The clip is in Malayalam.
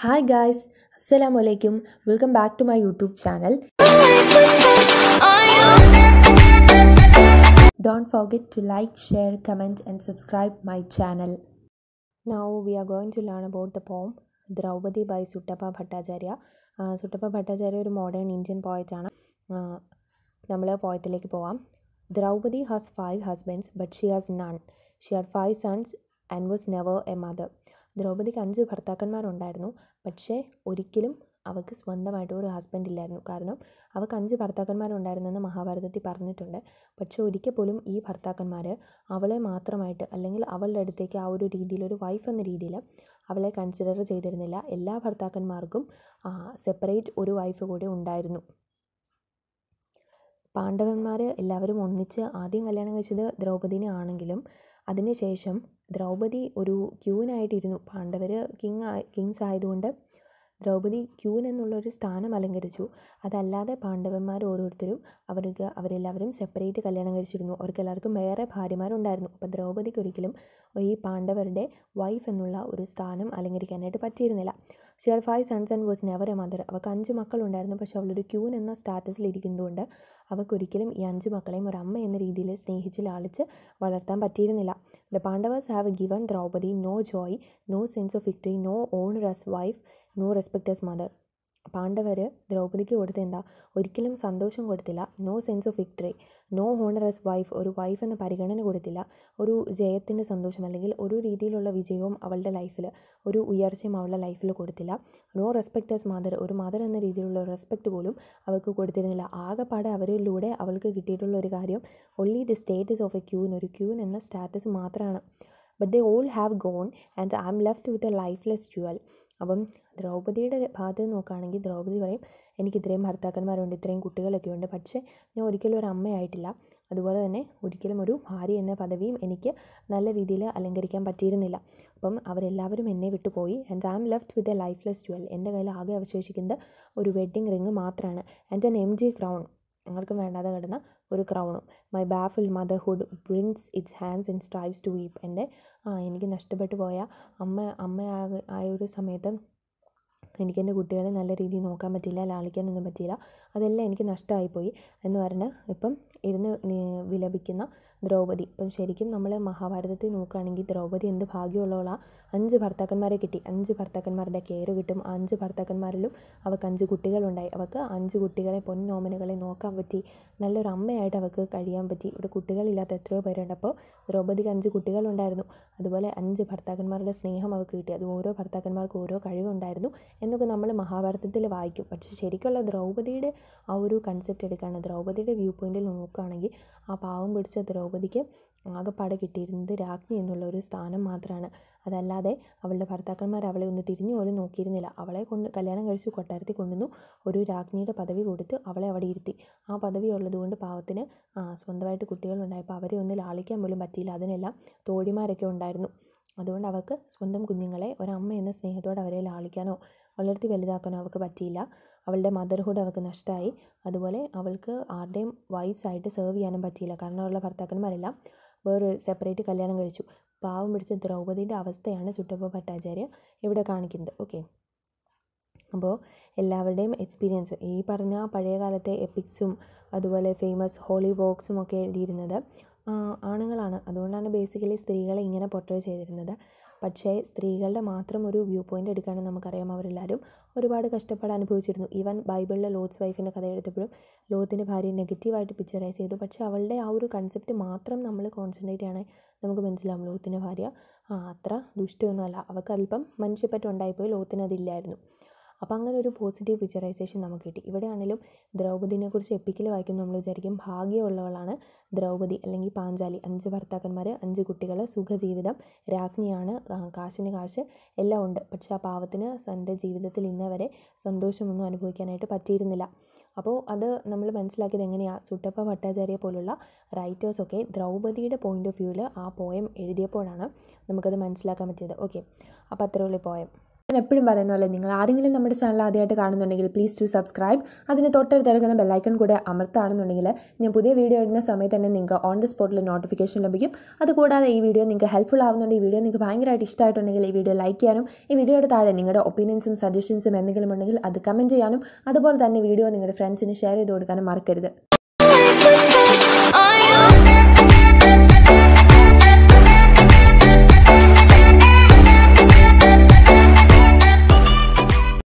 Hi guys, Assalamu alaikum. Welcome back to my YouTube channel. Don't forget to like, share, comment and subscribe my channel. Now we are going to learn about the poem Draupadi by Suttappa Bhattacharya. Uh, സുട്ടപ്പ Bhattacharya ഒരു മോഡേൺ ഇന്ത്യൻ പോയറ്റാണ് നമ്മൾ പോയത്തിലേക്ക് പോവാം Draupadi has five husbands but she has none she had five sons and was never a mother ദ്രൗപദിക്ക് അഞ്ച് ഭർത്താക്കന്മാരുണ്ടായിരുന്നു പക്ഷേ ഒരിക്കലും അവൾക്ക് സ്വന്തമായിട്ട് ഒരു ഹസ്ബൻഡ് ഇല്ലായിരുന്നു കാരണം അവൾക്ക് അഞ്ച് ഭർത്താക്കന്മാരുണ്ടായിരുന്നെന്ന് മഹാഭാരതത്തിൽ പറഞ്ഞിട്ടുണ്ട് പക്ഷേ ഒരിക്കൽ പോലും ഈ ഭർത്താക്കന്മാർ അവളെ മാത്രമായിട്ട് അല്ലെങ്കിൽ അവളുടെ അടുത്തേക്ക് ആ ഒരു രീതിയിൽ ഒരു വൈഫ് എന്ന രീതിയിൽ അവളെ കൺസിഡർ ചെയ്തിരുന്നില്ല എല്ലാ ഭർത്താക്കന്മാർക്കും സെപ്പറേറ്റ് ഒരു വൈഫ് കൂടി ഉണ്ടായിരുന്നു പാണ്ഡവന്മാർ എല്ലാവരും ഒന്നിച്ച് ആദ്യം കല്യാണം കഴിച്ചത് ദ്രൗപദീനെ ആണെങ്കിലും അതിനുശേഷം ദ്രൗപദി ഒരു ക്യൂനായിട്ടിരുന്നു പാണ്ഡവർ കിങ് കിങ്സ് ആയതുകൊണ്ട് ദ്രൗപദി ക്യൂൻ എന്നുള്ളൊരു സ്ഥാനം അലങ്കരിച്ചു അതല്ലാതെ പാണ്ഡവന്മാർ ഓരോരുത്തരും അവർക്ക് അവരെല്ലാവരും സെപ്പറേറ്റ് കല്യാണം കഴിച്ചിരുന്നു അവർക്ക് എല്ലാവർക്കും വേറെ ഭാര്യമാരുണ്ടായിരുന്നു അപ്പോൾ ദ്രൗപദിക്ക് ഒരിക്കലും ഈ പാണ്ഡവരുടെ വൈഫ് എന്നുള്ള ഒരു സ്ഥാനം അലങ്കരിക്കാനായിട്ട് പറ്റിയിരുന്നില്ല she are five sons and was never a mother അവൾക്ക് അഞ്ച് മക്കളുണ്ടായിരുന്നു പക്ഷേ അവളൊരു ക്യൂൻ എന്ന സ്റ്റാറ്റസിൽ ഇരിക്കുന്നതുകൊണ്ട് അവൾക്കൊരിക്കലും ഈ അഞ്ച് മക്കളെയും ഒരു അമ്മ എന്ന രീതിയിൽ സ്നേഹിച്ച് ലാളിച്ച് വളർത്താൻ പറ്റിയിരുന്നില്ല the Pandavas have given Draupadi no joy no sense of victory no honour as wife no respect as mother പാണ്ഡവർ ദ്രൗപദിക്ക് കൊടുത്ത എന്താ ഒരിക്കലും സന്തോഷം കൊടുത്തില്ല no sense of victory no honour as wife ഒരു വൈഫ് എന്ന പരിഗണന കൊടുത്തില്ല ഒരു ജയത്തിൻ്റെ സന്തോഷം അല്ലെങ്കിൽ ഒരു രീതിയിലുള്ള വിജയവും അവളുടെ ലൈഫിൽ ഒരു ഉയർച്ചയും അവളുടെ ലൈഫിൽ കൊടുത്തില്ല നോ റെസ്പെക്ട് ആസ് മദർ ഒരു മദർ എന്ന രീതിയിലുള്ള റെസ്പെക്റ്റ് പോലും അവൾക്ക് കൊടുത്തിരുന്നില്ല ആകെപ്പാടെ അവരിലൂടെ അവൾക്ക് കിട്ടിയിട്ടുള്ള ഒരു കാര്യം only the status of a queen ഒരു ക്യൂൻ എന്ന സ്റ്റാറ്റസ് മാത്രമാണ് but they all have gone and I am left with a lifeless jewel അപ്പം ദ്രൗപദിയുടെ ഭാഗത്ത് നോക്കുകയാണെങ്കിൽ ദ്രൗപദി പറയും എനിക്ക് ഇത്രയും ഭർത്താക്കന്മാരുണ്ട് ഇത്രയും കുട്ടികളൊക്കെ ഉണ്ട് പക്ഷേ ഞാൻ ഒരിക്കലും ഒരു അമ്മയായിട്ടില്ല അതുപോലെ തന്നെ ഒരിക്കലും ഒരു ഭാര്യ എന്ന പദവിയും എനിക്ക് നല്ല രീതിയിൽ അലങ്കരിക്കാൻ പറ്റിയിരുന്നില്ല അപ്പം അവരെല്ലാവരും എന്നെ വിട്ടുപോയി and I am left with a lifeless jewel എൻ്റെ കയ്യിൽ ആകെ അവശേഷിക്കുന്നത് ഒരു വെഡ്ഡിങ് റിങ് മാത്രമാണ് ആൻഡ് എൻ എം ജി ക്രൗൺ ആർക്കും വേണ്ടാതെ കിടന്ന ഒരു ക്രൗണും my baffle motherhood brings its hands and strives to weep എൻ്റെ എനിക്ക് നഷ്ടപ്പെട്ടു പോയ അമ്മ അമ്മ ആയ ഒരു സമയത്ത് എനിക്ക് എൻ്റെ കുട്ടികളെ നല്ല രീതിയിൽ നോക്കാൻ പറ്റിയില്ല ലാളിക്കാനൊന്നും പറ്റിയില്ല അതെല്ലാം എനിക്ക് നഷ്ടമായിപ്പോയി എന്ന് പറഞ്ഞ് ഇപ്പം ഇരുന്ന് വിലപിക്കുന്ന ദ്രൗപദി ഇപ്പം ശരിക്കും നമ്മൾ മഹാഭാരതത്തിൽ നോക്കുകയാണെങ്കിൽ ദ്രൗപദി എന്ത് ഭാഗ്യമുള്ളവളാ അഞ്ച് ഭർത്താക്കന്മാരെ കിട്ടി അഞ്ച് ഭർത്താക്കന്മാരുടെ കെയർ കിട്ടും അഞ്ച് ഭർത്താക്കന്മാരിലും അവൾക്ക് അഞ്ച് കുട്ടികളുണ്ടായി അവൾക്ക് അഞ്ച് കുട്ടികളെ പൊന്നോമനകളെ നോക്കാൻ പറ്റി നല്ലൊരു അമ്മയായിട്ട് അവൾക്ക് കഴിയാൻ പറ്റി ഇവിടെ കുട്ടികളില്ലാത്ത എത്രയോ പേരുണ്ട് അപ്പോൾ ദ്രൗപദിക്ക് അഞ്ച് കുട്ടികളുണ്ടായിരുന്നു അതുപോലെ അഞ്ച് ഭർത്താക്കന്മാരുടെ സ്നേഹം അവൾക്ക് കിട്ടി അത് ഓരോ ഭർത്താക്കന്മാർക്ക് ഓരോ കഴിവുണ്ടായിരുന്നു എന്നൊക്കെ നമ്മൾ മഹാഭാരതത്തിൽ വായിക്കും പക്ഷേ ശരിക്കുള്ള ദ്രൗപദിയുടെ ആ ഒരു കൺസെപ്റ്റ് എടുക്കുകയാണ് ദ്രൗപദിയുടെ വ്യൂ പോയിന്റിൽ നോക്കുകയാണെങ്കിൽ ആ പാവം പിടിച്ച ദ്രൗപദിക്ക് ആകെപ്പാടെ കിട്ടിയിരുന്നത് രാജ്ഞി എന്നുള്ള ഒരു സ്ഥാനം മാത്രമാണ് അതല്ലാതെ അവളുടെ ഭർത്താക്കന്മാർ അവളെ ഒന്ന് തിരിഞ്ഞു പോലും നോക്കിയിരുന്നില്ല അവളെ കൊണ്ട് കല്യാണം കഴിച്ച് കൊട്ടാരത്തിൽ കൊണ്ടുവന്നു ഒരു രാജ്ഞിയുടെ പദവി കൊടുത്ത് അവളെ അവിടെ ഇരുത്തി ആ പദവി ഉള്ളതുകൊണ്ട് പാവത്തിന് സ്വന്തമായിട്ട് കുട്ടികളുണ്ടായപ്പോൾ അവരെ ഒന്ന് ലാളിക്കാൻ പോലും പറ്റിയില്ല അതിനെല്ലാം തോഴിമാരൊക്കെ ഉണ്ടായിരുന്നു അതുകൊണ്ട് അവൾക്ക് സ്വന്തം കുഞ്ഞുങ്ങളെ ഒരമ്മ എന്ന സ്നേഹത്തോടെ അവരെ ലാളിക്കാനോ വളർത്തി വലുതാക്കാനോ അവൾക്ക് പറ്റിയില്ല അവളുടെ മദർഹുഡ് അവൾക്ക് നഷ്ടമായി അതുപോലെ അവൾക്ക് ആരുടെയും വൈഫ്സായിട്ട് സെർവ് ചെയ്യാനും പറ്റിയില്ല കാരണം അവളുടെ ഭർത്താക്കന്മാരെല്ലാം വേറൊരു സെപ്പറേറ്റ് കല്യാണം കഴിച്ചു പാവം പിടിച്ച ദ്രൗപദീൻ്റെ അവസ്ഥയാണ് സുട്ടപ്പ ഭട്ടാചാര്യ ഇവിടെ കാണിക്കുന്നത് ഓക്കെ അപ്പോൾ എല്ലാവരുടെയും എക്സ്പീരിയൻസ് ഈ പറഞ്ഞ പഴയ കാലത്തെ എപ്പിക്സും അതുപോലെ ഫേമസ് ഹോളി ബോക്സും ഒക്കെ എഴുതിയിരുന്നത് ആണുങ്ങളാണ് അതുകൊണ്ടാണ് ബേസിക്കലി സ്ത്രീകളെ ഇങ്ങനെ പൊർട്രേ ചെയ്തിരുന്നത് പക്ഷേ സ്ത്രീകളുടെ മാത്രം ഒരു വ്യൂ പോയിൻ്റ് എടുക്കുകയാണെങ്കിൽ നമുക്കറിയാം അവരെല്ലാവരും ഒരുപാട് കഷ്ടപ്പാട് അനുഭവിച്ചിരുന്നു ഈവൻ ബൈബിളിലെ ലോത്ത്സ് വൈഫിൻ്റെ കഥ എടുത്തപ്പോഴും ലോത്തിൻ്റെ ഭാര്യ നെഗറ്റീവായിട്ട് പിക്ചറൈസ് ചെയ്തു പക്ഷേ അവളുടെ ആ ഒരു കൺസെപ്റ്റ് മാത്രം നമ്മൾ കോൺസെൻട്രേറ്റ് ചെയ്യണേ നമുക്ക് മനസ്സിലാവും ലോത്തിൻ്റെ ഭാര്യ ആ അത്ര ദുഷ്ടമൊന്നുമല്ല അവൾക്ക് അല്പം മനുഷ്യപ്പറ്റം ഉണ്ടായിപ്പോയി ലോത്തിന് അതില്ലായിരുന്നു അപ്പോൾ അങ്ങനെ ഒരു പോസിറ്റീവ് പിക്ചറൈസേഷൻ നമുക്ക് കിട്ടി ഇവിടെയാണെങ്കിലും ദ്രൗപദിനെക്കുറിച്ച് എപ്പിക്കൽ വായിക്കുമ്പോൾ നമ്മൾ വിചാരിക്കും ഭാഗ്യമുള്ളവളാണ് ദ്രൗപദി അല്ലെങ്കിൽ പാഞ്ചാലി അഞ്ച് ഭർത്താക്കന്മാർ അഞ്ച് കുട്ടികൾ സുഖജീവിതം രാജ്ഞിയാണ് കാശിന് കാശ് എല്ലാം ഉണ്ട് പക്ഷേ ആ പാവത്തിന് തൻ്റെ ജീവിതത്തിൽ ഇന്നേ വരെ സന്തോഷമൊന്നും അനുഭവിക്കാനായിട്ട് പറ്റിയിരുന്നില്ല അപ്പോൾ അത് നമ്മൾ മനസ്സിലാക്കിയത് എങ്ങനെയാണ് സുട്ടപ്പ ഭട്ടാചാര്യ പോലുള്ള റൈറ്റേഴ്സൊക്കെ ദ്രൗപദിയുടെ പോയിൻ്റ് ഓഫ് വ്യൂവിൽ ആ പോയം എഴുതിയപ്പോഴാണ് നമുക്കത് മനസ്സിലാക്കാൻ പറ്റിയത് ഓക്കെ അപ്പോൾ അത്രയുള്ള പോയം ഞാൻ എപ്പോഴും പറയുന്ന പോലെ നിങ്ങൾ ആരെങ്കിലും നമ്മുടെ ചാനൽ ആദ്യമായിട്ട് കാണുന്നുണ്ടെങ്കിൽ പ്ലീസ് ടു സബ്സ്ക്രൈബ് അതിന് തൊട്ടടുത്ത് കിടക്കുന്ന ബെല്ലൈക്കൺ കൂടെ അമർത്താണെന്നുണ്ടെങ്കിൽ ഞാൻ പുതിയ വീഡിയോ ഇടുന്ന സമയത്ത് തന്നെ നിങ്ങൾക്ക് ഓൺ ദി സ്പോട്ടിൽ നോട്ടിഫിക്കേഷൻ ലഭിക്കും അതുകൂടാതെ ഈ വീഡിയോ നിങ്ങൾക്ക് ഹെൽപ്ഫുൾ ആവുന്നുണ്ട് ഈ വീഡിയോ നിങ്ങൾക്ക് ഭയങ്കരമായിട്ട് ഇഷ്ടമായിട്ടുണ്ടെങ്കിൽ ഈ വീഡിയോ ലൈക്ക് ചെയ്യാനും ഈ വീഡിയോയുടെ താഴെ നിങ്ങളുടെ ഒപ്പീനിയൻസും സജഷൻസും എന്തെങ്കിലും ഉണ്ടെങ്കിൽ അത് കമൻറ്റ് ചെയ്യാനും അതുപോലെ തന്നെ വീഡിയോ നിങ്ങളുടെ ഫ്രണ്ട്സിന് ഷെയർ ചെയ്ത് കൊടുക്കാനും മറക്കരുത്